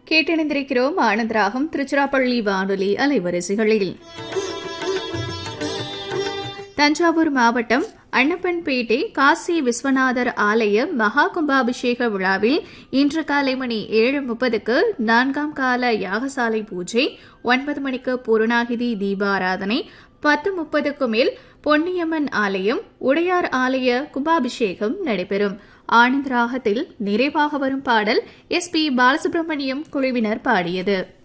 கேட்டிணைந்திருக்கிறோம் ஆனந்தராகம் திருச்சிராப்பள்ளி வானொலி அலைவரிசைகளில் தஞ்சாவூர் மாவட்டம் அன்னப்பன்பேட்டை காசி விஸ்வநாதர் ஆலய மகா கும்பாபிஷேக விழாவில் இன்று காலை மணி ஏழு முப்பதுக்கு நான்காம் கால யாகசாலை பூஜை ஒன்பது மணிக்கு பூரணாகிதி தீபாராதனை பத்து முப்பதுக்கு மேல் பொன்னியம்மன் ஆலயம் உடையார் ஆலய கும்பாபிஷேகம் நடைபெறும் ஆனந்த் ராகத்தில் நிறைவாக வரும் பாடல் எஸ் பி பாலசுப்ரமணியம் குழுவினர் பாடியது